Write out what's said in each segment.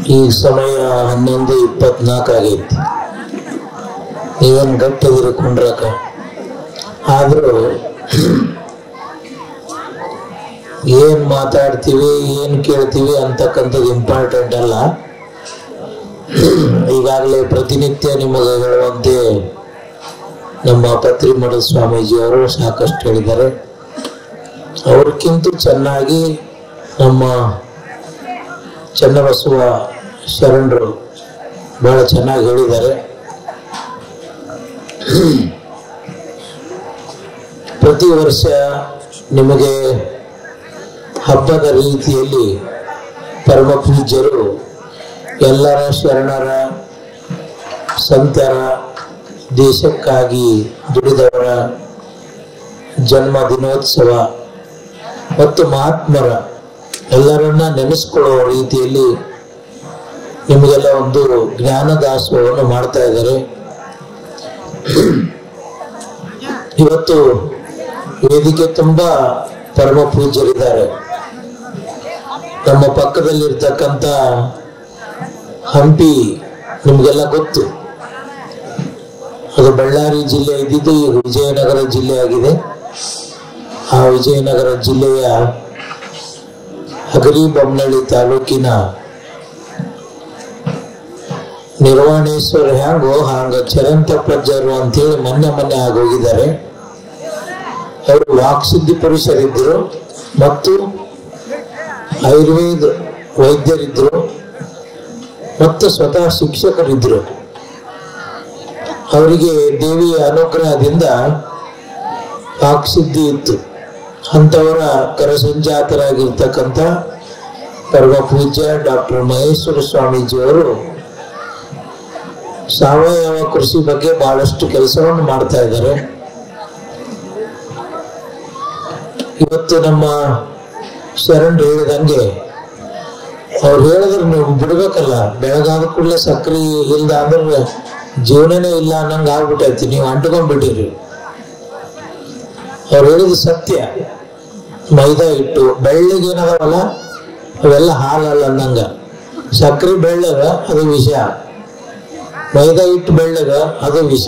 ಈ ಸಮಯ ಹನ್ನೊಂದು ಇಪ್ಪತ್ನಾಲ್ಕು ಆಗೈತಿ ನೀವೇನು ಗಟ್ಟಿದಿರಿ ಕುಂಡ್ರಾಕ ಆದರೂ ಏನ್ ಮಾತಾಡ್ತೀವಿ ಏನ್ ಕೇಳ್ತೀವಿ ಅಂತಕ್ಕಂಥದ್ದು ಇಂಪಾರ್ಟೆಂಟ್ ಅಲ್ಲ ಈಗಾಗಲೇ ಪ್ರತಿನಿತ್ಯ ನಿಮಗೆ ಹೇಳುವಂತೆ ನಮ್ಮ ಪತ್ರಿಮಠ ಸ್ವಾಮೀಜಿಯವರು ಸಾಕಷ್ಟು ಹೇಳಿದ್ದಾರೆ ಅವ್ರಕ್ಕಿಂತ ಚೆನ್ನಾಗಿ ನಮ್ಮ ಚನ್ನಬಸವ ಶರಣರು ಬಹಳ ಚೆನ್ನಾಗಿ ಹೇಳಿದ್ದಾರೆ ಪ್ರತಿ ವರ್ಷ ನಿಮಗೆ ಹಬ್ಬದ ರೀತಿಯಲ್ಲಿ ಪರಮ ಪೂಜ್ಯರು ಎಲ್ಲರ ಶರಣರ ಸಂತರ ದೇಶಕ್ಕಾಗಿ ದುಡಿದವರ ಜನ್ಮ ದಿನೋತ್ಸವ ಮತ್ತು ಮಹಾತ್ಮರ ಎಲ್ಲರನ್ನ ನೆನೆಸ್ಕೊಳ್ಳುವ ರೀತಿಯಲ್ಲಿ ನಿಮಗೆಲ್ಲ ಒಂದು ಜ್ಞಾನದಾಸೋಹವನ್ನು ಮಾಡ್ತಾ ಇದ್ದಾರೆ ಇವತ್ತು ವೇದಿಕೆ ತುಂಬಾ ಪರಮ ಪೂಜ್ಯರಿದ್ದಾರೆ ನಮ್ಮ ಪಕ್ಕದಲ್ಲಿರ್ತಕ್ಕಂಥ ಹಂಪಿ ನಿಮಗೆಲ್ಲ ಗೊತ್ತು ಅದು ಬಳ್ಳಾರಿ ಜಿಲ್ಲೆ ಇದ್ದಿದ್ದು ಈಗ ವಿಜಯನಗರ ಜಿಲ್ಲೆ ಆಗಿದೆ ಆ ವಿಜಯನಗರ ಜಿಲ್ಲೆಯ ಹಗರಿ ಬೊಮ್ಮನಹಳ್ಳಿ ತಾಲೂಕಿನ ನಿರ್ವಾಣೇಶ್ವರ ಹ್ಯಾಂಗೋ ಹಾಂಗ ಚರಂತ ಪ್ರಜ್ಜರು ಅಂತೇಳಿ ಮೊನ್ನೆ ಮೊನ್ನೆ ಆಗೋಗಿದ್ದಾರೆ ಅವರು ವಾಕ್ಸಿದ್ಧಿ ಪುರುಷರಿದ್ದರು ಮತ್ತು ಆಯುರ್ವೇದ ವೈದ್ಯರಿದ್ದರು ಮತ್ತು ಸ್ವತಃ ಶಿಕ್ಷಕರಿದ್ದರು ಅವರಿಗೆ ದೇವಿಯ ಅನುಗ್ರಹದಿಂದ ವಾಕ್ಸಿದ್ಧಿ ಇತ್ತು ಅಂಥವರ ಕರಸಂಜಾತರಾಗಿರ್ತಕ್ಕಂಥ ಪರಮ ಪೂಜ್ಯ ಡಾಕ್ಟರ್ ಮಹೇಶ್ವರ ಸ್ವಾಮೀಜಿಯವರು ಸಾವಯವ ಕೃಷಿ ಬಗ್ಗೆ ಬಹಳಷ್ಟು ಕೆಲಸವನ್ನು ಮಾಡ್ತಾ ಇದ್ದಾರೆ ಇವತ್ತು ನಮ್ಮ ಶರಣರು ಹೇಳಿದಂಗೆ ಅವ್ರು ಹೇಳಿದ್ರೆ ನೀವು ಬಿಡ್ಬೇಕಲ್ಲ ಬೆಳಗಾದ ಕೂಡಲೇ ಸಕ್ರೆ ಇಲ್ದ ಅಂದ್ರೆ ಜೀವನನೇ ಇಲ್ಲ ಅನ್ನಂಗೆ ಆಗ್ಬಿಟ್ಟೈತಿ ನೀವು ಅಂಟ್ಕೊಂಡ್ಬಿಟ್ಟಿರಿ ಅವ್ರು ಹೇಳಿದ ಸತ್ಯ ಮೈದಾ ಹಿಟ್ಟು ಬೆಳ್ಳಿಗೆ ಏನದವಲ್ಲ ಅವೆಲ್ಲ ಹಾಲಲ್ಲ ಅನ್ನಂಗ ಸಕ್ರೆ ಬೆಳ್ಳಗ ಅದು ವಿಷ ಮೈದಾ ಹಿಟ್ಟು ಬೆಳ್ಳಗ ಅದು ವಿಷ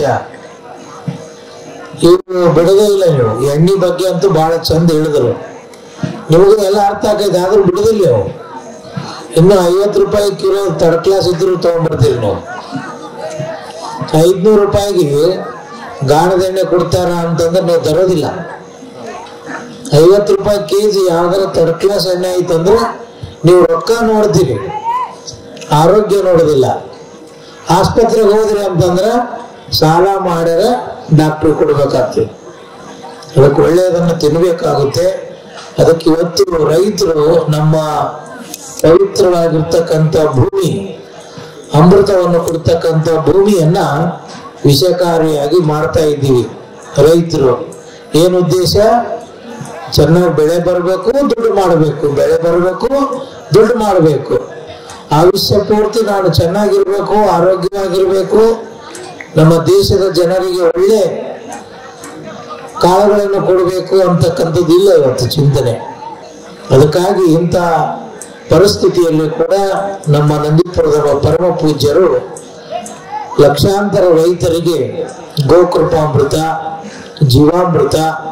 ಇವು ಬಿಡದೇ ಇಲ್ಲ ನೀವು ಎಣ್ಣೆ ಬಗ್ಗೆ ಅಂತೂ ಬಹಳ ಚಂದ ಹೇಳಿದ್ರು ನಿಮಗೂ ಎಲ್ಲ ಅರ್ಥ ಆಗೈತೆ ಆದ್ರೂ ಬಿಡುದಿಲ್ಲ ನೀವು ಇನ್ನು ಐವತ್ತು ರೂಪಾಯಿ ಕಿಲೋ ಥರ್ಡ್ ಕ್ಲಾಸ್ ಇದ್ರು ತಗೊಂಡ್ಬರ್ತೀರಿ ನೀವು ಐದ್ನೂರು ರೂಪಾಯಿಗೆ ಗಾಣದ ಎಣ್ಣೆ ಕೊಡ್ತಾರ ಅಂತಂದ್ರೆ ನೀವು ತರೋದಿಲ್ಲ ಐವತ್ತು ರೂಪಾಯಿ ಕೆ ಜಿ ಯಾವ್ದಾರ ಥರ್ಡ್ ಕ್ಲಾಸ್ ಎಣ್ಣೆ ಐತಂದ್ರೆ ನೀವು ರೊಕ್ಕ ನೋಡ್ತೀರಿ ಆರೋಗ್ಯ ನೋಡೋದಿಲ್ಲ ಆಸ್ಪತ್ರೆಗೆ ಹೋದ್ರಿ ಅಂತಂದ್ರೆ ಸಾಲ ಮಾಡ್ಯಾರ ಡಾಕ್ಟ್ರು ಕೊಡ್ಬೇಕಾಗ್ತದೆ ಅದಕ್ಕೆ ಒಳ್ಳೆಯದನ್ನು ತಿನ್ಬೇಕಾಗುತ್ತೆ ಅದಕ್ಕೆ ಇವತ್ತು ರೈತರು ನಮ್ಮ ಪವಿತ್ರವಾಗಿರ್ತಕ್ಕಂಥ ಭೂಮಿ ಅಮೃತವನ್ನು ಕೊಡ್ತಕ್ಕಂಥ ಭೂಮಿಯನ್ನ ವಿಷಕಾರಿಯಾಗಿ ಮಾಡ್ತಾ ಇದ್ದೀವಿ ರೈತರು ಏನು ಉದ್ದೇಶ ಚೆನ್ನಾಗಿ ಬೆಳೆ ಬರಬೇಕು ದುಡ್ಡು ಮಾಡಬೇಕು ಬೆಳೆ ಬರಬೇಕು ದುಡ್ಡು ಮಾಡಬೇಕು ಆಯುಷ್ಯ ಪೂರ್ತಿ ನಾನು ಚೆನ್ನಾಗಿರ್ಬೇಕು ಆರೋಗ್ಯವಾಗಿರ್ಬೇಕು ನಮ್ಮ ದೇಶದ ಜನರಿಗೆ ಒಳ್ಳೆ ಕಾಳುಗಳನ್ನು ಕೊಡಬೇಕು ಅಂತಕ್ಕಂಥದ್ದು ಇಲ್ಲ ಇವತ್ತು ಚಿಂತನೆ ಅದಕ್ಕಾಗಿ ಇಂಥ ಪರಿಸ್ಥಿತಿಯಲ್ಲಿ ಕೂಡ ನಮ್ಮ ನಂದಿಪುರದ ಪರಮ ಪೂಜ್ಯರು ಲಕ್ಷಾಂತರ ರೈತರಿಗೆ ಗೋಕೃಪಾಮೃತ ಜೀವಾಮೃತ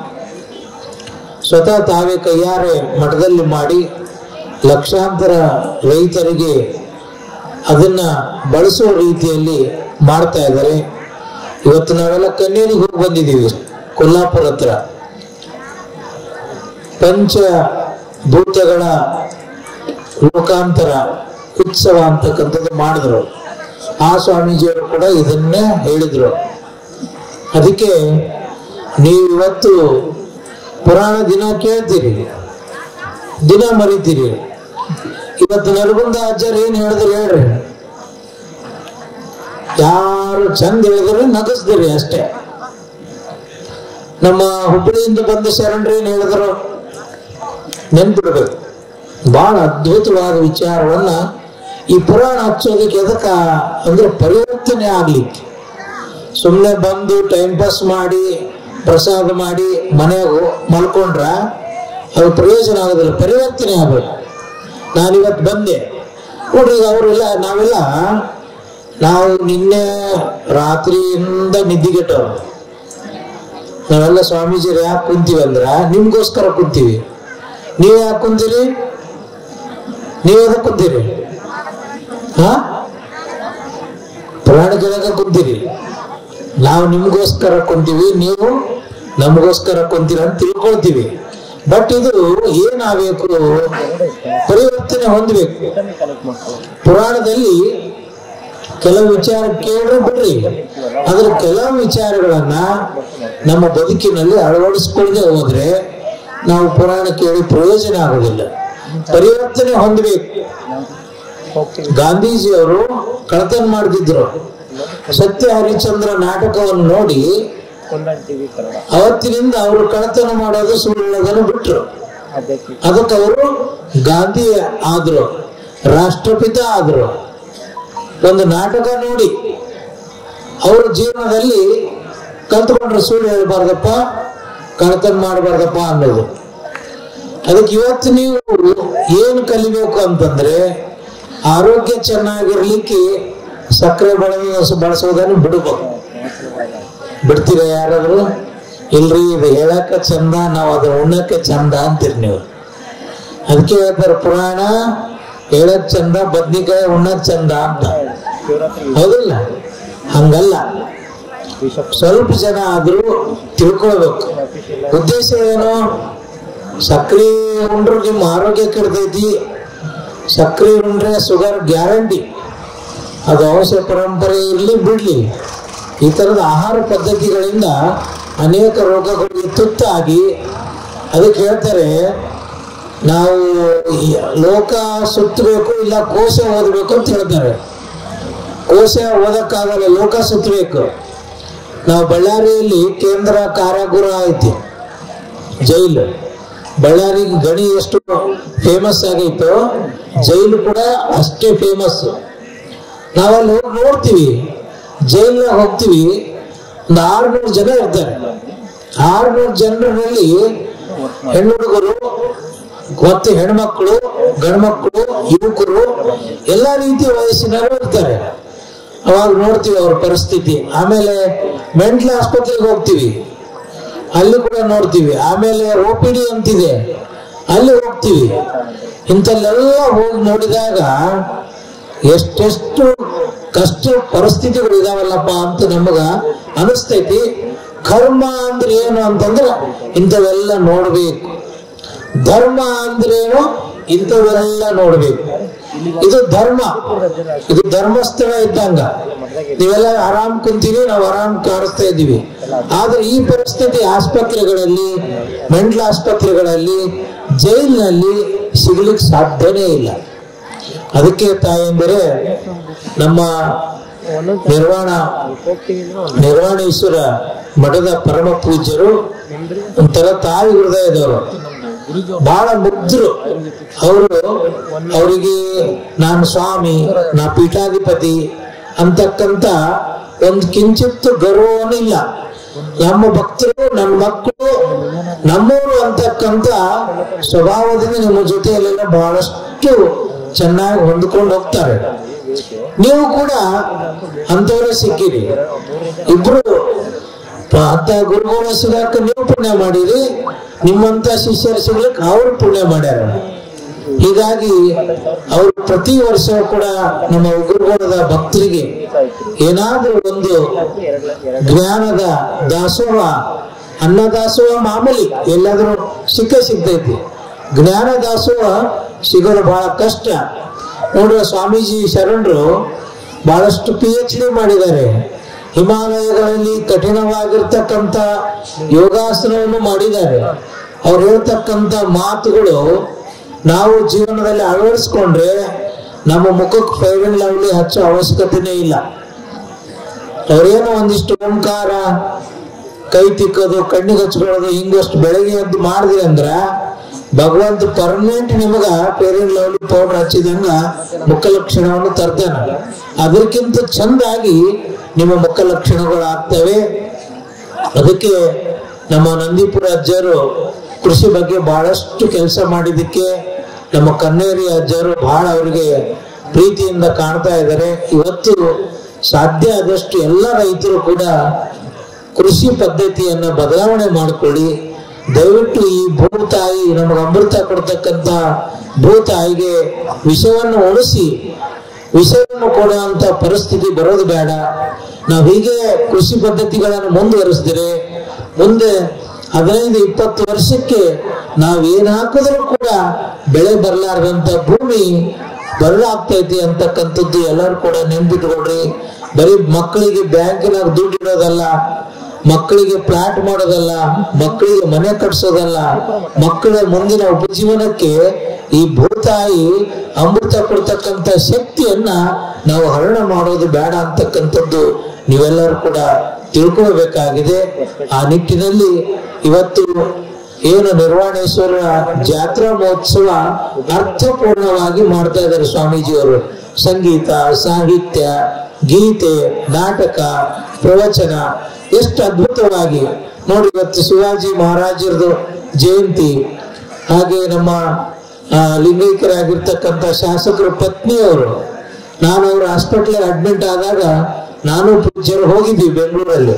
ಸ್ವತಃ ತಾವೇ ಕೈಯಾರೆ ಮಠದಲ್ಲಿ ಮಾಡಿ ಲಕ್ಷಾಂತರ ರೈತರಿಗೆ ಅದನ್ನ ಬಳಸುವ ರೀತಿಯಲ್ಲಿ ಮಾಡ್ತಾ ಇದ್ದಾರೆ ಇವತ್ತು ನಾವೆಲ್ಲ ಕಣ್ಣೇರಿಗೆ ಹೋಗಿ ಬಂದಿದ್ದೀವಿ ಕೊಲ್ಲಾಪುರ ಹತ್ರ ಪಂಚ ಭೂತಗಳ ಲೋಕಾಂತರ ಉತ್ಸವ ಅಂತಕ್ಕಂಥದ್ದು ಮಾಡಿದ್ರು ಆ ಸ್ವಾಮೀಜಿಯವರು ಕೂಡ ಇದನ್ನೇ ಹೇಳಿದ್ರು ಅದಕ್ಕೆ ನೀವು ಇವತ್ತು ಪುರಾಣ ದಿನ ಕೇಳ್ತೀರಿ ದಿನ ಮರಿತೀರಿ ಇವತ್ತು ನರಗುಂದ ಆಚಾರ್ಯ ಏನ್ ಹೇಳಿದ್ರು ಹೇಳ್ರಿ ಯಾರು ಚಂದ ಹೇಳಿದ್ರೆ ನಗಸ್ದಿರಿ ಅಷ್ಟೇ ನಮ್ಮ ಹುಬ್ಬಳ್ಳಿಯಿಂದ ಬಂದ ಶರಣರು ಏನ್ ಹೇಳಿದ್ರು ನೆನ್ಪಿಡ್ಬೇಕು ಬಹಳ ಅದ್ಭುತವಾದ ವಿಚಾರವನ್ನ ಈ ಪುರಾಣ ಹಚ್ಚೋದಕ್ಕೆ ಎದಕ್ಕ ಅಂದ್ರೆ ಪರಿವರ್ತನೆ ಆಗ್ಲಿಕ್ಕೆ ಸುಮ್ಮನೆ ಬಂದು ಟೈಮ್ ಪಾಸ್ ಮಾಡಿ ಪ್ರಸಾದ ಮಾಡಿ ಮನೆಗೆ ಮಲ್ಕೊಂಡ್ರ ಅದು ಪ್ರಯೋಜನ ಆಗೋದಿಲ್ಲ ಪರಿವರ್ತನೆ ಆಗ್ಬೇಕು ನಾನಿವತ್ತು ಬಂದೆ ನೋಡ್ರಿ ಈಗ ಅವರೆಲ್ಲ ನಾವೆಲ್ಲ ನಾವು ನಿನ್ನೆ ರಾತ್ರಿಯಿಂದ ನಿದ್ದಿಗೆಟ್ಟವ್ರು ನಾವೆಲ್ಲ ಸ್ವಾಮೀಜಿಯರು ಯಾಕೆ ಕುಂತೀವಿ ಅಂದ್ರ ನಿಮ್ಗೋಸ್ಕರ ಕುಂತೀವಿ ನೀವ್ ಯಾಕೆ ಕುಂತೀರಿ ನೀವ್ ಯಾವ್ದಕ್ ಕುಂತೀರಿ ಹಾ ಪುರಾಣ ಕೇಳಕ ಕುಂತೀರಿ ನಾವು ನಿಮ್ಗೋಸ್ಕರ ಕುಂತೀವಿ ನೀವು ನಮಗೋಸ್ಕರ ಕುಂತೀರ ಅಂತ ತಿಳ್ಕೊಳ್ತೀವಿ ಬಟ್ ಇದು ಏನಾಗಬೇಕು ಪರಿವರ್ತನೆ ಹೊಂದಬೇಕು ಪುರಾಣದಲ್ಲಿ ಕೆಲವು ವಿಚಾರ ಕೇಳ್ರೆ ಬಿಡ್ರಿ ಅದ್ರ ಕೆಲವು ವಿಚಾರಗಳನ್ನ ನಮ್ಮ ಬದುಕಿನಲ್ಲಿ ಅಳವಡಿಸ್ಕೊಳ್ಳದೆ ಹೋದ್ರೆ ನಾವು ಪುರಾಣ ಕೇಳಿ ಪ್ರಯೋಜನ ಆಗುದಿಲ್ಲ ಪರಿವರ್ತನೆ ಹೊಂದಬೇಕು ಗಾಂಧೀಜಿಯವರು ಕಳತನ ಮಾಡ್ತಿದ್ರು ಸತ್ಯ ಹರಿಶ್ಚಂದ್ರ ನಾಟಕವನ್ನು ನೋಡಿ ಅವತ್ತಿನಿಂದ ಅವರು ಕಳತನ ಮಾಡೋದು ಸುಳ್ಳುಗಳನ್ನು ಬಿಟ್ರು ಅದಕ್ಕೆ ಅವರು ಗಾಂಧಿ ಆದ್ರು ರಾಷ್ಟ್ರಪಿತ ಆದ್ರು ಒಂದು ನಾಟಕ ನೋಡಿ ಅವ್ರ ಜೀವನದಲ್ಲಿ ಕಲ್ತ್ಕೊಂಡ್ರೆ ಸುಳ್ಳು ಹೇಳ್ಬಾರ್ದಪ್ಪ ಕಳತನ ಮಾಡಬಾರ್ದಪ್ಪ ಅನ್ನೋದು ಅದಕ್ಕೆ ಇವತ್ತು ನೀವು ಏನು ಕಲಿಬೇಕು ಅಂತಂದ್ರೆ ಆರೋಗ್ಯ ಚೆನ್ನಾಗಿರ್ಲಿಕ್ಕೆ ಸಕ್ಕರೆ ಬಳಸ ಬಳಸೋದನ್ನು ಬಿಡಬೇಕು ಬಿಡ್ತೀರ ಯಾರಾದ್ರು ಇಲ್ರಿ ಇದು ಹೇಳಕ್ಕ ಚಂದ ನಾವು ಅದನ್ನ ಉಣ್ಣಕ್ಕೆ ಚಂದ ಅಂತೀರಿ ನೀವು ಅದಕ್ಕೆ ಹೇಳ್ತಾರೆ ಪುರಾಣ ಹೇಳಕ್ ಚಂದ ಬದ್ನಿಕಾಯಿ ಉಣ್ಣಕ್ ಚಂದ ಅಂತ ಹೌದಿಲ್ಲ ಹಂಗಲ್ಲ ಸ್ವಲ್ಪ ಜನ ಆದ್ರೂ ತಿಳ್ಕೊಳ್ಬೇಕು ಉದ್ದೇಶ ಏನು ಸಕ್ರೆ ಉಂಡ್ರು ನಿಮ್ಮ ಆರೋಗ್ಯ ಕೆಡ್ತೈತಿ ಸಕ್ರೆ ಉಂಡ್ರೆ ಶುಗರ್ ಗ್ಯಾರಂಟಿ ಅದು ವಂಶ ಪರಂಪರೆ ಇರಲಿ ಬಿಡ್ಲಿ ಈ ಥರದ ಆಹಾರ ಪದ್ಧತಿಗಳಿಂದ ಅನೇಕ ರೋಗಗಳಿಗೆ ತುತ್ತಾಗಿ ಅದಕ್ಕೆ ಹೇಳ್ತಾರೆ ನಾವು ಈ ಲೋಕ ಸುತ್ತಬೇಕು ಇಲ್ಲ ಕೋಶ ಓದಬೇಕು ಅಂತ ಹೇಳ್ತಾರೆ ಕೋಶ ಓದಕ್ಕಾಗಲ್ಲ ಲೋಕ ಸುತ್ತಬೇಕು ನಾವು ಬಳ್ಳಾರಿಯಲ್ಲಿ ಕೇಂದ್ರ ಕಾರಾಗೃಹ ಐತಿ ಜೈಲು ಬಳ್ಳಾರಿ ಗಣಿ ಎಷ್ಟು ಫೇಮಸ್ ಆಗೈತೋ ಜೈಲು ಕೂಡ ಅಷ್ಟೇ ಫೇಮಸ್ ನಾವಲ್ಲಿ ಹೋಗಿ ನೋಡ್ತೀವಿ ಜೈಲ್ನಾಗ ಹೋಗ್ತೀವಿ ಒಂದು ಆರ್ನೂರು ಜನ ಇರ್ತಾರೆ ಆರ್ನೂರು ಜನರಲ್ಲಿ ಹೆಣ್ಣು ಹುಡುಗರು ಮತ್ತೆ ಹೆಣ್ಮಕ್ಳು ಗಂಡ್ಮಕ್ಳು ಯುವಕರು ಎಲ್ಲಾ ರೀತಿಯ ವಯಸ್ಸಿನವರು ಇರ್ತಾರೆ ಅವಾಗ ನೋಡ್ತೀವಿ ಅವ್ರ ಪರಿಸ್ಥಿತಿ ಆಮೇಲೆ ಮೆಂಟಲ್ ಆಸ್ಪತ್ರೆಗೆ ಹೋಗ್ತೀವಿ ಅಲ್ಲಿ ಕೂಡ ನೋಡ್ತೀವಿ ಆಮೇಲೆ ಒ ಪಿ ಡಿ ಅಂತಿದೆ ಅಲ್ಲಿ ಹೋಗ್ತೀವಿ ಇಂಥಲ್ಲೆಲ್ಲ ಹೋಗಿ ನೋಡಿದಾಗ ಎಷ್ಟೆಷ್ಟು ಕಷ್ಟ ಪರಿಸ್ಥಿತಿಗಳು ಇದಾವಲ್ಲಪ್ಪ ಅಂತ ನಮಗ ಅನಿಸ್ತೈತಿ ಕರ್ಮ ಅಂದ್ರೆ ಏನು ಅಂತಂದ್ರೆ ಇಂಥವೆಲ್ಲ ನೋಡ್ಬೇಕು ಧರ್ಮ ಅಂದ್ರೇನು ಇಂಥವೆಲ್ಲ ನೋಡ್ಬೇಕು ಇದು ಧರ್ಮ ಇದು ಧರ್ಮಸ್ಥಳ ಇದ್ದಂಗ ನೀವೆಲ್ಲ ಆರಾಮ್ ಕುಂತೀವಿ ನಾವು ಆರಾಮ್ ಕಾಣಿಸ್ತಾ ಇದ್ದೀವಿ ಆದ್ರೆ ಈ ಪರಿಸ್ಥಿತಿ ಆಸ್ಪತ್ರೆಗಳಲ್ಲಿ ಮೆಂಟಲ್ ಆಸ್ಪತ್ರೆಗಳಲ್ಲಿ ಜೈಲಿನಲ್ಲಿ ಸಿಗ್ಲಿಕ್ಕೆ ಸಾಧ್ಯನೇ ಇಲ್ಲ ಅದಕ್ಕೆ ತಾಯಂದರೆ ನಮ್ಮ ನಿರ್ವಾಣ ನಿರ್ವಾಣೇಶ್ವರ ಮಠದ ಪರಮ ಪೂಜ್ಯರು ಒಂಥರ ತಾಯಿ ಹೃದಯದವರು ಬಹಳ ಮುಗ್ಧರು ಅವರು ಅವರಿಗೆ ನಾನು ಸ್ವಾಮಿ ನಾ ಪೀಠಾಧಿಪತಿ ಅಂತಕ್ಕಂತ ಒಂದು ಕಿಂಚಿತ್ತು ಗೌರವನೂ ಇಲ್ಲ ನಮ್ಮ ಭಕ್ತರು ನನ್ನ ಮಕ್ಕಳು ನಮ್ಮವರು ಅಂತಕ್ಕಂತ ಸ್ವಭಾವದಿಂದ ನಿಮ್ಮ ಜೊತೆಯಲ್ಲೆಲ್ಲ ಬಹಳಷ್ಟು ಚೆನ್ನಾಗಿ ಹೊಂದ್ಕೊಂಡು ಹೋಗ್ತಾರೆ ನೀವು ಕೂಡ ಅಂತವರೇ ಸಿಕ್ಕಿರಿ ಇಬ್ರು ಅಂತ ಗುರುಗಳ ಸಿಗಾಕ ನೀವು ಪುಣ್ಯ ಮಾಡಿರಿ ನಿಮ್ಮಂತ ಶಿಷ್ಯರು ಸಿಗ್ಲಿಕ್ಕೆ ಅವ್ರು ಪುಣ್ಯ ಮಾಡ್ಯಾರ ಹೀಗಾಗಿ ಅವರು ಪ್ರತಿ ವರ್ಷ ಕೂಡ ನಮ್ಮ ಗುರುಗಳದ ಭಕ್ತರಿಗೆ ಏನಾದ್ರೂ ಒಂದು ಜ್ಞಾನದ ದಾಸೋಹ ಅನ್ನದಾಸೋಹ ಮಾಮೂಲಿ ಎಲ್ಲಾದ್ರೂ ಸಿಕ್ಕ ಸಿಗ್ತೈತಿ ಜ್ಞಾನ ದಾಸೋಹ ಸಿಗೋದು ಬಹಳ ಕಷ್ಟ ನೋಡ್ರಿ ಸ್ವಾಮೀಜಿ ಶರಣರು ಬಹಳಷ್ಟು ಪಿ ಎಚ್ ಡಿ ಮಾಡಿದ್ದಾರೆ ಹಿಮಾಲಯಗಳಲ್ಲಿ ಕಠಿಣವಾಗಿರ್ತಕ್ಕಂಥ ಯೋಗಾಸನವನ್ನು ಮಾಡಿದ್ದಾರೆ ಅವ್ರು ಹೇಳ್ತಕ್ಕಂಥ ಮಾತುಗಳು ನಾವು ಜೀವನದಲ್ಲಿ ಅಳವಡಿಸ್ಕೊಂಡ್ರೆ ನಮ್ಮ ಮುಖಕ್ಕೆ ಫೈರ್ ಅಂಡ್ ಲವ್ಲಿ ಹಚ್ಚೋ ಅವಶ್ಯಕತೆನೇ ಇಲ್ಲ ಅವ್ರೇನೋ ಒಂದಿಷ್ಟು ಓಂಕಾರ ಕೈ ತಿಕ್ಕೋದು ಕಣ್ಣಿಗೆ ಹಚ್ಕೊಳ್ಳೋದು ಹಿಂಗಷ್ಟು ಬೆಳಗ್ಗೆ ಎದ್ದು ಮಾಡಿದ್ರಿ ಅಂದ್ರ ಭಗವಂತ ಪರ್ಮನೆಂಟ್ ನಿಮಗ ಪೇರೆಂಟ್ ಲವ್ಲಿ ಪೌಡರ್ ಹಚ್ಚಿದಂಗ ಮುಖ ಲಕ್ಷಣವನ್ನು ತರ್ತಾನ ಅದಕ್ಕಿಂತ ಚಂದಾಗಿ ನಿಮ್ಮ ಮುಖ ಲಕ್ಷಣಗಳು ಆಗ್ತವೆ ಅದಕ್ಕೆ ನಮ್ಮ ನಂದೀಪುರ ಅಜ್ಜರು ಕೃಷಿ ಬಗ್ಗೆ ಬಹಳಷ್ಟು ಕೆಲಸ ಮಾಡಿದ್ದಕ್ಕೆ ನಮ್ಮ ಕನ್ನೇರಿ ಅಜ್ಜರು ಬಹಳ ಅವರಿಗೆ ಪ್ರೀತಿಯಿಂದ ಕಾಣ್ತಾ ಇದ್ದಾರೆ ಇವತ್ತು ಸಾಧ್ಯ ಆದಷ್ಟು ಎಲ್ಲ ರೈತರು ಕೂಡ ಕೃಷಿ ಪದ್ಧತಿಯನ್ನ ಬದಲಾವಣೆ ಮಾಡಿಕೊಳ್ಳಿ ದಯವಿಟ್ಟು ಈ ಭೂತಾಯಿ ನಮಗೆ ಅಮೃತ ಕೊಡ್ತಕ್ಕಂಥ ಭೂತಾಯಿಗೆ ವಿಷವನ್ನು ಉಣಿಸಿ ವಿಷವನ್ನು ಕೊಡುವಂತ ಪರಿಸ್ಥಿತಿ ಬರೋದು ಬೇಡ ನಾವು ಹೀಗೆ ಕೃಷಿ ಪದ್ಧತಿಗಳನ್ನು ಮುಂದುವರಿಸಿದ್ರೆ ಮುಂದೆ ಹದಿನೈದು ಇಪ್ಪತ್ತು ವರ್ಷಕ್ಕೆ ನಾವು ಏನ್ ಹಾಕಿದ್ರು ಕೂಡ ಬೆಳೆ ಬರಲಾರ್ದಂತ ಭೂಮಿ ಬರಲಾಗ್ತೈತಿ ಅಂತಕ್ಕಂಥದ್ದು ಎಲ್ಲರೂ ಕೂಡ ನೆನ್ಪಿಟ್ಕೊಡ್ರಿ ಬರೀ ಮಕ್ಕಳಿಗೆ ಬ್ಯಾಂಕಿನಾಗ ದುಡ್ಡು ಇಡೋದಲ್ಲ ಮಕ್ಕಳಿಗೆ ಪ್ಲಾಟ್ ಮಾಡೋದಲ್ಲ ಮಕ್ಕಳಿಗೆ ಮನೆ ಕಟ್ಸೋದಲ್ಲ ಮಕ್ಕಳ ಮುಂದಿನ ಉಪಜೀವನಕ್ಕೆ ಈ ಭೂತಾಯಿ ಅಮೃತ ಕೊಡ್ತಕ್ಕಂಥ ಶಕ್ತಿಯನ್ನ ನಾವು ಹರಣ ಮಾಡೋದು ಬೇಡ ಅಂತಕ್ಕಂಥದ್ದು ನೀವೆಲ್ಲರೂ ಕೂಡ ತಿಳ್ಕೊಳ್ಬೇಕಾಗಿದೆ ಆ ನಿಟ್ಟಿನಲ್ಲಿ ಇವತ್ತು ಏನು ನಿರ್ವಾಣೇಶ್ವರ ಜಾತ್ರಾ ಮಹೋತ್ಸವ ಅರ್ಥಪೂರ್ಣವಾಗಿ ಮಾಡ್ತಾ ಇದ್ದಾರೆ ಸ್ವಾಮೀಜಿಯವರು ಸಂಗೀತ ಸಾಹಿತ್ಯ ಗೀತೆ ನಾಟಕ ಪ್ರವಚನ ಎಷ್ಟು ಅದ್ಭುತವಾಗಿ ನೋಡಿ ಇವತ್ತು ಶಿವಾಜಿ ಮಹಾರಾಜರದು ಜಯಂತಿ ಹಾಗೆ ನಮ್ಮ ಆ, ಲಿಂಗೈಕ್ಯರಾಗಿರ್ತಕ್ಕಂಥ ಶಾಸಕರ ಪತ್ನಿಯವರು ನಾನು ಅವ್ರ ಹಾಸ್ಪಿಟ್ಲ್ ಅಡ್ಮಿಟ್ ಆದಾಗ ನಾನು ಪೂಜ್ಯರು ಹೋಗಿದ್ವಿ ಬೆಂಗಳೂರಲ್ಲಿ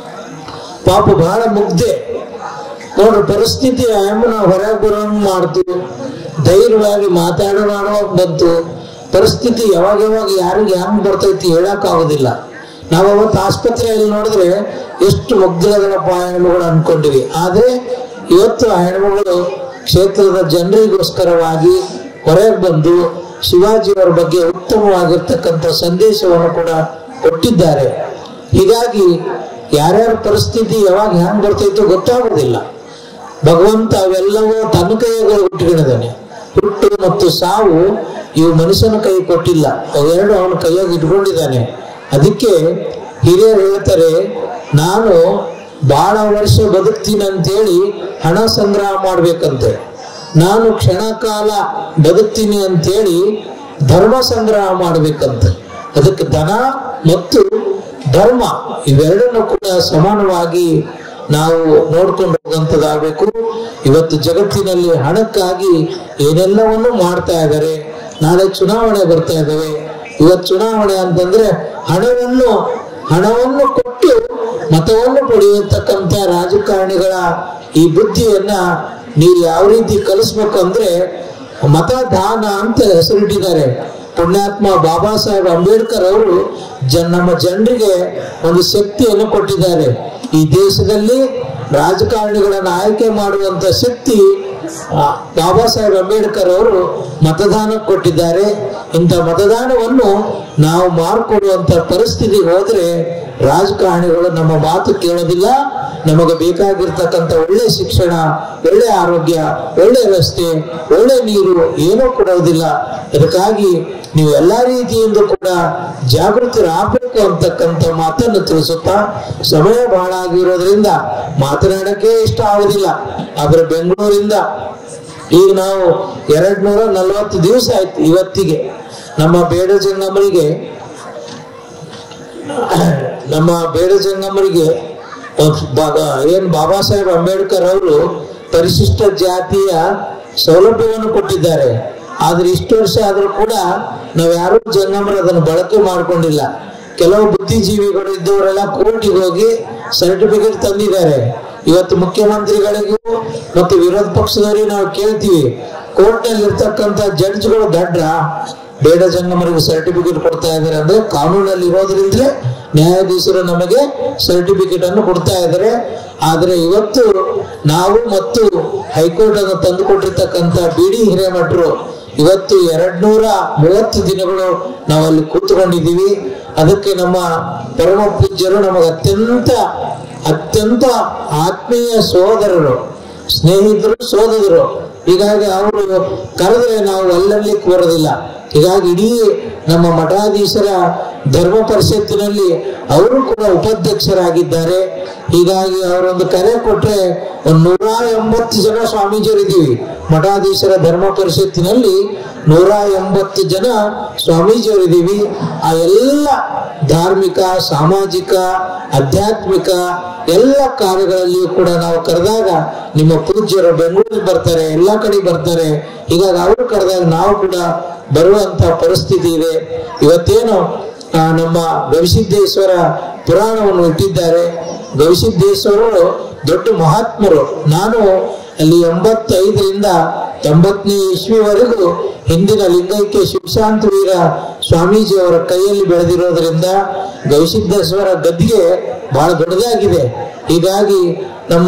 ಪಾಪ ಬಹಳ ಮುಗ್ಧೆ ನೋಡ್ರಿ ಪರಿಸ್ಥಿತಿ ಆಯಮ್ಮನ ಹೊರಗೆ ಬರೋಂಗ್ ಮಾಡ್ತು ಧೈರ್ಯವಾಗಿ ಮಾತಾಡೋಣ ಅನ್ನೋವಾಗ ಬಂತು ಪರಿಸ್ಥಿತಿ ಯಾವಾಗ ಯಾವಾಗ ಯಾರಿಗೆ ಹೆಂಗ್ ಬರ್ತೈತಿ ಹೇಳಕ್ ಆಗೋದಿಲ್ಲ ನಾವು ಅವತ್ತು ಆಸ್ಪತ್ರೆಯಲ್ಲಿ ನೋಡಿದ್ರೆ ಎಷ್ಟು ಮುಗ್ಧರದಪ್ಪ ಹೆಣ್ಮಗಳು ಅನ್ಕೊಂಡಿವಿ ಆದ್ರೆ ಇವತ್ತು ಆ ಹೆಣ್ಮಗಳು ಕ್ಷೇತ್ರದ ಜನರಿಗೋಸ್ಕರವಾಗಿ ಹೊರಗೆ ಬಂದು ಶಿವಾಜಿಯವರ ಬಗ್ಗೆ ಉತ್ತಮವಾಗಿರ್ತಕ್ಕಂಥ ಸಂದೇಶವನ್ನು ಕೂಡ ಕೊಟ್ಟಿದ್ದಾರೆ ಹೀಗಾಗಿ ಯಾರ್ಯಾರ ಪರಿಸ್ಥಿತಿ ಯಾವಾಗ ಹ್ಯಾಂಗ್ ಬರ್ತೈತೋ ಗೊತ್ತಾಗೋದಿಲ್ಲ ಭಗವಂತ ಅವೆಲ್ಲವೂ ತನ್ನ ಕೈಯಾಗ ಇಟ್ಕೊಂಡಿದ್ದಾನೆ ಹುಟ್ಟು ಮತ್ತು ಸಾವು ಇವು ಮನುಷ್ಯನ ಕೈ ಕೊಟ್ಟಿಲ್ಲ ಅವೆರಡು ಅವನ ಕೈಯಾಗ ಇಟ್ಕೊಂಡಿದ್ದಾನೆ ಅದಕ್ಕೆ ಹಿರಿಯರು ಹೇಳ್ತಾರೆ ನಾನು ಬಹಳ ವರ್ಷ ಬದುಕ್ತೀನಿ ಅಂತೇಳಿ ಹಣ ಸಂಗ್ರಹ ಮಾಡ್ಬೇಕಂತೆ ನಾನು ಕ್ಷಣ ಕಾಲ ಬದುಕ್ತೀನಿ ಅಂತೇಳಿ ಧರ್ಮ ಸಂಗ್ರಹ ಮಾಡ್ಬೇಕಂತೆ ಅದಕ್ಕೆ ಧನ ಮತ್ತು ಧರ್ಮ ಇವೆರಡನ್ನು ಕೂಡ ಸಮಾನವಾಗಿ ನಾವು ನೋಡ್ಕೊಂಡು ಹೋಗುವಂಥದ್ದಾಗಬೇಕು ಇವತ್ತು ಜಗತ್ತಿನಲ್ಲಿ ಹಣಕ್ಕಾಗಿ ಏನೆಲ್ಲವನ್ನು ಮಾಡ್ತಾ ಇದ್ದಾರೆ ನಾಳೆ ಚುನಾವಣೆ ಬರ್ತಾ ಇದ್ದಾವೆ ಇವತ್ತು ಚುನಾವಣೆ ಅಂತಂದ್ರೆ ಹಣವನ್ನು ಹಣವನ್ನು ಕೊಟ್ಟು ಮತವನ್ನು ಪಡೆಯತಕ್ಕಂತ ರಾಜಕಾರಣಿಗಳ ಈ ಬುದ್ಧಿಯನ್ನ ನೀವು ಯಾವ ರೀತಿ ಕಲಿಸ್ಬೇಕು ಅಂದ್ರೆ ಮತದಾನ ಅಂತ ಹೆಸರಿಟ್ಟಿದ್ದಾರೆ ಪುಣ್ಯಾತ್ಮ ಬಾಬಾ ಸಾಹೇಬ್ ಅಂಬೇಡ್ಕರ್ ಅವರು ಜನ್ ನಮ್ಮ ಜನರಿಗೆ ಒಂದು ಶಕ್ತಿಯನ್ನು ಕೊಟ್ಟಿದ್ದಾರೆ ಈ ದೇಶದಲ್ಲಿ ರಾಜಕಾರಣಿಗಳನ್ನ ಆಯ್ಕೆ ಮಾಡುವಂತ ಶಕ್ತಿ ಆ, ಬಾಬಾ ಸಾಹೇಬ್ ಅಂಬೇಡ್ಕರ್ ಅವರು ಮತದಾನ ಕೊಟ್ಟಿದ್ದಾರೆ ಇಂಥ ಮತದಾನವನ್ನು ನಾವು ಮಾರ್ಕೊಡುವಂತ ಪರಿಸ್ಥಿತಿ ಹೋದ್ರೆ ರಾಜಕಾರಣಿಗಳು ನಮ್ಮ ಮಾತು ಕೇಳೋದಿಲ್ಲ ನಮಗೆ ಬೇಕಾಗಿರ್ತಕ್ಕಂಥ ಒಳ್ಳೆ ಶಿಕ್ಷಣ ಒಳ್ಳೆ ಆರೋಗ್ಯ ಒಳ್ಳೆ ರಸ್ತೆ ಒಳ್ಳೆ ನೀರು ಏನೂ ಕೊಡೋದಿಲ್ಲ ಅದಕ್ಕಾಗಿ ನೀವು ಎಲ್ಲಾ ರೀತಿಯಿಂದ ಕೂಡ ಜಾಗೃತರಾಗಬೇಕು ಅಂತಕ್ಕಂಥ ಮಾತನ್ನು ತಿಳಿಸುತ್ತಾ ಸಮಯ ಬಹಳ ಆಗಿರೋದ್ರಿಂದ ಮಾತನಾಡಕ್ಕೆ ಇಷ್ಟ ಆಗುದಿಲ್ಲ ಆದ್ರೆ ಬೆಂಗಳೂರಿಂದ ಈಗ ನಾವು ಎರಡ್ ನೂರ ನಲವತ್ತು ದಿವಸ ಆಯ್ತು ಇವತ್ತಿಗೆ ನಮ್ಮ ಬೇಡ ಜಂಗಮರಿಗೆ ನಮ್ಮ ಬೇಡ ಜಂಗಮರಿಗೆ ಏನ್ ಬಾಬಾ ಸಾಹೇಬ್ ಅಂಬೇಡ್ಕರ್ ಅವರು ಪರಿಶಿಷ್ಟ ಜಾತಿಯ ಸೌಲಭ್ಯವನ್ನು ಕೊಟ್ಟಿದ್ದಾರೆ ಆದ್ರೆ ಇಷ್ಟು ವರ್ಷ ಆದ್ರೂ ಕೂಡ ನಾವು ಯಾರು ಜಂಗಮರು ಅದನ್ನು ಬಳಕೆ ಮಾಡ್ಕೊಂಡಿಲ್ಲ ಕೆಲವು ಬುದ್ಧಿಜೀವಿಗಳು ಇದ್ದವರೆಲ್ಲ ಕೋರ್ಟಿಗೆ ಹೋಗಿ ಸರ್ಟಿಫಿಕೇಟ್ ತಂದಿದ್ದಾರೆ ಇವತ್ತು ಮುಖ್ಯಮಂತ್ರಿಗಳಿಗೂ ಮತ್ತು ವಿರೋಧ ಪಕ್ಷದವರಿಗೆ ನಾವು ಕೇಳ್ತೀವಿ ಕೋರ್ಟ್ ನಲ್ಲಿ ಇರ್ತಕ್ಕಂಥ ಜಡ್ಜ್ಗಳು ದಡ್ರ ಬೇಡ ಜಂಗಮರಿಗೆ ಸರ್ಟಿಫಿಕೇಟ್ ಕೊಡ್ತಾ ಇದ್ದಾರೆ ಅಂದ್ರೆ ಕಾನೂನಲ್ಲಿ ಇರೋದ್ರಿಂದಲೇ ನ್ಯಾಯಾಧೀಶರು ನಮಗೆ ಸರ್ಟಿಫಿಕೇಟ್ ಅನ್ನು ಕೊಡ್ತಾ ಇದ್ದಾರೆ ಆದ್ರೆ ಇವತ್ತು ನಾವು ಮತ್ತು ಹೈಕೋರ್ಟ್ ಅನ್ನು ತಂದು ಕೊಟ್ಟಿರ್ತಕ್ಕಂಥ ಬಿ ಡಿ ಹಿರೇಮಠರು ಇವತ್ತು ಎರಡ್ ನೂರ ಮೂವತ್ತು ದಿನಗಳು ನಾವು ಅಲ್ಲಿ ಕೂತ್ಕೊಂಡಿದ್ದೀವಿ ಅದಕ್ಕೆ ನಮ್ಮ ಪರಮ ಪೂಜ್ಯರು ನಮಗೆ ಅತ್ಯಂತ ಅತ್ಯಂತ ಆತ್ಮೀಯ ಸೋದರರು ಸ್ನೇಹಿತರು ಸೋದರರು ಹೀಗಾಗಿ ಅವರು ಕರೆದ್ರೆ ನಾವು ಅಲ್ಲಲ್ಲಿ ಬರೋದಿಲ್ಲ ಹೀಗಾಗಿ ಇಡೀ ನಮ್ಮ ಮಠಾಧೀಶರ ಧರ್ಮ ಪರಿಷತ್ತಿನಲ್ಲಿ ಅವರು ಕೂಡ ಉಪಾಧ್ಯಕ್ಷರಾಗಿದ್ದಾರೆ ಹೀಗಾಗಿ ಅವರೊಂದು ಕರೆ ಕೊಟ್ರೆ ಒಂದು ನೂರ ಎಂಬತ್ತು ಜನ ಸ್ವಾಮೀಜಿಯರಿದ್ದೀವಿ ಮಠಾಧೀಶರ ಧರ್ಮ ಪರಿಷತ್ತಿನಲ್ಲಿ ನೂರ ಎಂಬತ್ತು ಜನ ಸ್ವಾಮೀಜಿಯವರಿದ್ದೀವಿ ಆ ಎಲ್ಲ ಧಾರ್ಮಿಕ ಸಾಮಾಜಿಕ ಆಧ್ಯಾತ್ಮಿಕ ಎಲ್ಲ ಕಾರ್ಯಗಳಲ್ಲಿಯೂ ಕೂಡ ನಾವು ಕರೆದಾಗ ನಿಮ್ಮ ಪೂಜ್ಯರು ಬೆಂಗಳೂರಿಗೆ ಬರ್ತಾರೆ ಎಲ್ಲ ಕಡೆ ಬರ್ತಾರೆ ಹೀಗಾಗಿ ಅವರು ಕರೆದಾಗ ನಾವು ಕೂಡ ಬರುವಂತ ಪರಿಸ್ಥಿತಿ ಇದೆ ಇವತ್ತೇನು ಆ, ನಮ್ಮ ಗವಿಸಿದ್ದೇಶ್ವರ ಪುರಾಣವನ್ನು ಇಟ್ಟಿದ್ದಾರೆ ಗವಿಸಿದ್ದೇಶ್ವರರು ದೊಡ್ಡ ಮಹಾತ್ಮರು ನಾನು ಅಲ್ಲಿ ಎಂಬತ್ತೈದರಿಂದ ತೊಂಬತ್ತನೇ ಇಸ್ವಿವರೆಗೂ ಹಿಂದಿನ ಲಿಂಗೈಕ್ಯ ಶಿವಶಾಂತ ವೀರ ಸ್ವಾಮೀಜಿ ಅವರ ಕೈಯಲ್ಲಿ ಬೆಳೆದಿರೋದ್ರಿಂದ ಗವಿಸಿದ್ದೇಶ್ವರ ಗದ್ದಿಗೆ ಬಹಳ ದೊಡ್ಡದಾಗಿದೆ ಹೀಗಾಗಿ ನಮ್ಮ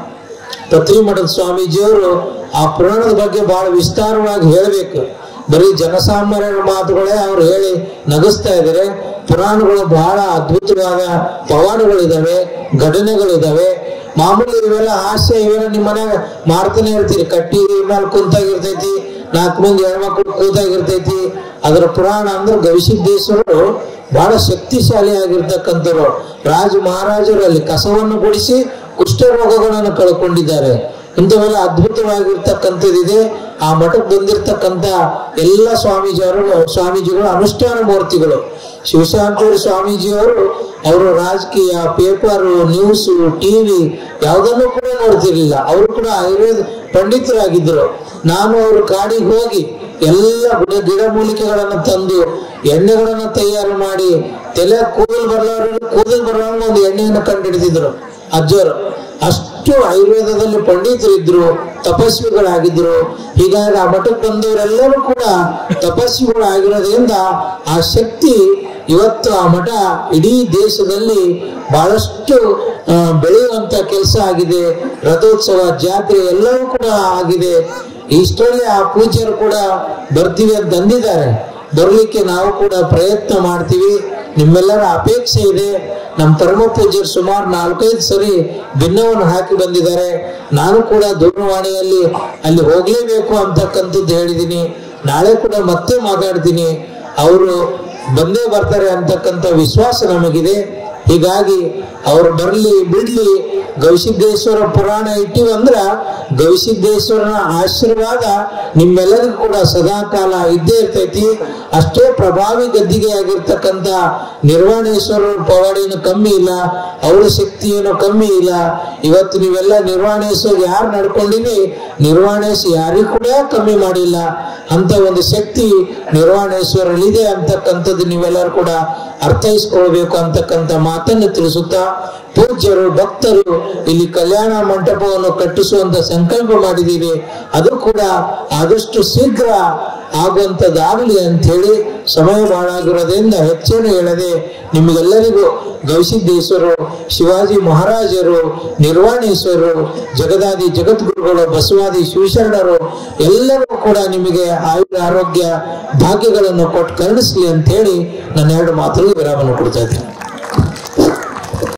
ಪತ್ರಿಮಠದ ಸ್ವಾಮೀಜಿಯವರು ಆ ಪುರಾಣದ ಬಗ್ಗೆ ಬಹಳ ವಿಸ್ತಾರವಾಗಿ ಹೇಳಬೇಕು ಬರೀ ಜನಸಾಮಾನ್ಯರ ಮಾತುಗಳೇ ಅವ್ರು ಹೇಳಿ ನಗಿಸ್ತಾ ಇದ್ದಾರೆ ಪುರಾಣಗಳು ಬಹಳ ಅದ್ಭುತವಾದ ಪವಾಡಗಳಿದಾವೆ ಘಟನೆಗಳಿದಾವೆ ಮಾಮೂಲಿ ಇವೆಲ್ಲ ಹಾಸ್ಯ ಇವೆಲ್ಲ ನಿಮ್ಮ ಮನ್ಯಾಗ ಮಾಡ್ತಾನೆ ಇರ್ತೀರಿ ಕಟ್ಟಿ ಮೇಲೆ ಕುಂತಾಗಿರ್ತೈತಿ ನಾಲ್ಕು ಮಂದಿ ಹೆಣ್ಮಕ್ಳು ಕೂತಾಗಿರ್ತೈತಿ ಅದರ ಪುರಾಣ ಅಂದ್ರೆ ಗವಿಸಿದ್ದೇಶ್ವರರು ಬಹಳ ಶಕ್ತಿಶಾಲಿ ಆಗಿರ್ತಕ್ಕಂಥವ್ರು ರಾಜ ಮಹಾರಾಜರು ಅಲ್ಲಿ ಕಸವನ್ನು ಗುಡಿಸಿ ಕುಷ್ಠರೋಗಗಳನ್ನು ಕಳ್ಕೊಂಡಿದ್ದಾರೆ ಇಂಥವೆಲ್ಲ ಅದ್ಭುತವಾಗಿರ್ತಕ್ಕಂಥದ್ದಿದೆ ಆ ಮಠಕ್ಕೆ ಬಂದಿರತಕ್ಕಂಥ ಎಲ್ಲ ಸ್ವಾಮೀಜಿಯವರು ಸ್ವಾಮೀಜಿಗಳು ಅನುಷ್ಠಾನ ಮೂರ್ತಿಗಳು ಶಿವಶಾಂತೂರಿ ಸ್ವಾಮೀಜಿಯವರು ಅವರು ರಾಜಕೀಯ ಪೇಪರ್ ನ್ಯೂಸ್ ಟಿವಿ ಯಾವುದನ್ನು ಕೂಡ ನೋಡ್ತಿರ್ಲಿಲ್ಲ ಅವರು ಕೂಡ ಆಯುರ್ವೇದ ಪಂಡಿತರಾಗಿದ್ದರು ನಾನು ಅವರು ಕಾಡಿಗೆ ಹೋಗಿ ಎಲ್ಲ ಗಿಡ ಗಿಡಮೂಲಿಕೆಗಳನ್ನು ತಂದು ಎಣ್ಣೆಗಳನ್ನು ತಯಾರು ಮಾಡಿ ತಲೆ ಕೂದಲು ಬರಲಾರ ಕೂದಲು ಬರಲಾರ ಒಂದು ಎಣ್ಣೆಯನ್ನು ಕಂಡುಹಿಡಿದಿದ್ರು ಅಜ್ಜವರು ಅಷ್ಟು ಆಯುರ್ವೇದದಲ್ಲಿ ಪಂಡಿತರಿದ್ರು ತಪಸ್ವಿಗಳಾಗಿದ್ರು ಹೀಗಾಗಿ ಆ ಮಠಕ್ಕೆ ಬಂದವರೆಲ್ಲರೂ ಕೂಡ ತಪಸ್ವಿಗಳಾಗಿರೋದ್ರಿಂದ ಆ ಶಕ್ತಿ ಇವತ್ತು ಆ ಮಠ ಇಡೀ ದೇಶದಲ್ಲಿ ಬಹಳಷ್ಟು ಆ, ಬೆಳೆಯುವಂತ ಕೆಲಸ ಆಗಿದೆ ರಥೋತ್ಸವ ಜಾತ್ರೆ ಎಲ್ಲವೂ ಕೂಡ ಆಗಿದೆ ಇಷ್ಟರಲ್ಲಿ ಆ ಪೂಜ್ಯರು ಕೂಡ ಬರ್ತೀವಿ ಅಂತ ಅಂದಿದ್ದಾರೆ ಬರ್ಲಿಕ್ಕೆ ನಾವು ಕೂಡ ಪ್ರಯತ್ನ ಮಾಡ್ತೀವಿ ನಿಮ್ಮೆಲ್ಲರ ಅಪೇಕ್ಷೆ ಇದೆ ನಮ್ಮ ಪರಮ ಪೂಜ್ಯರು ಸುಮಾರು ನಾಲ್ಕೈದು ಸರಿ ಭಿನ್ನವನ್ನು ಹಾಕಿ ಬಂದಿದ್ದಾರೆ ನಾನು ಕೂಡ ದೂರವಾಣಿಯಲ್ಲಿ ಅಲ್ಲಿ ಹೋಗ್ಲೇಬೇಕು ಅಂತಕ್ಕಂಥದ್ದು ಹೇಳಿದ್ದೀನಿ ನಾಳೆ ಕೂಡ ಮತ್ತೆ ಮಾತಾಡ್ತೀನಿ ಅವರು ಬಂದೇ ಬರ್ತಾರೆ ಅಂತಕ್ಕಂಥ ವಿಶ್ವಾಸ ನಮಗಿದೆ ಹೀಗಾಗಿ ಅವ್ರು ಬರ್ಲಿ ಬಿಡ್ಲಿ ಗವಿಸಿದ್ದೇಶ್ವರ ಪುರಾಣ ಇಟ್ಟಿವಂದ್ರ ಗವಿಸಿದ್ದೇಶ್ವರನ ಆಶೀರ್ವಾದ ನಿಮ್ಮೆಲ್ಲರಿಗೂ ಕೂಡ ಸದಾಕಾಲ ಇದ್ದೇ ಇರ್ತೈತಿ ಅಷ್ಟೇ ಪ್ರಭಾವಿ ಗದ್ದಿಗೆ ಆಗಿರ್ತಕ್ಕಂಥ ನಿರ್ವಾಣೇಶ್ವರರ ಪವಾಡಿನೂ ಕಮ್ಮಿ ಇಲ್ಲ ಅವರ ಶಕ್ತಿ ಏನು ಕಮ್ಮಿ ಇಲ್ಲ ಇವತ್ತು ನೀವೆಲ್ಲ ನಿರ್ವಾಣೇಶ್ವರ ಯಾರು ನಡ್ಕೊಂಡಿನಿ ನಿರ್ವಾಣೇಶ್ ಯಾರಿಗೂ ಕೂಡ ಕಮ್ಮಿ ಮಾಡಿಲ್ಲ ಅಂತ ಒಂದು ಶಕ್ತಿ ನಿರ್ವಾಣೇಶ್ವರಲ್ಲಿದೆ ಅಂತಕ್ಕಂಥದ್ದು ನೀವೆಲ್ಲರೂ ಕೂಡ ಅರ್ಥೈಸ್ಕೊಳ್ಬೇಕು ಅಂತಕ್ಕಂಥ ಮಾತನ್ನು ತಿಳಿಸುತ್ತಾ ಪೂಜ್ಯರು ಭಕ್ತರು ಇಲ್ಲಿ ಕಲ್ಯಾಣ ಮಂಟಪವನ್ನು ಕಟ್ಟಿಸುವಂತ ಸಂಕಲ್ಪ ಮಾಡಿದ್ದೀವಿ ಅದು ಕೂಡ ಆದಷ್ಟು ಶೀಘ್ರ ಆಗುವಂಥದ್ದಾಗಲಿ ಅಂತ ಹೇಳಿ ಸಮಯ ಬಾಳಾಗಿರೋದ್ರಿಂದ ಹೆಚ್ಚೇನು ಹೇಳದೆ ನಿಮಗೆಲ್ಲರಿಗೂ ಗವಿಸಿದ್ದೇಶ್ವರರು ಶಿವಾಜಿ ಮಹಾರಾಜರು ನಿರ್ವಾಣೇಶ್ವರರು ಜಗದಾದಿ ಜಗದ್ಗುರುಗಳು ಬಸವಾದಿ ಶಿವಶರಣರು ಎಲ್ಲರೂ ಕೂಡ ನಿಮಗೆ ಆಯುರ ಆರೋಗ್ಯ ಭಾಗ್ಯಗಳನ್ನು ಕೊಟ್ಟು ಕರುಣಿಸ್ಲಿ ಅಂತ ಹೇಳಿ ನಾನು ಎರಡು ಮಾತುಗಳು ವಿರಾಮವನ್ನು ಕೊಡ್ತಾ ಇದ್ದೀನಿ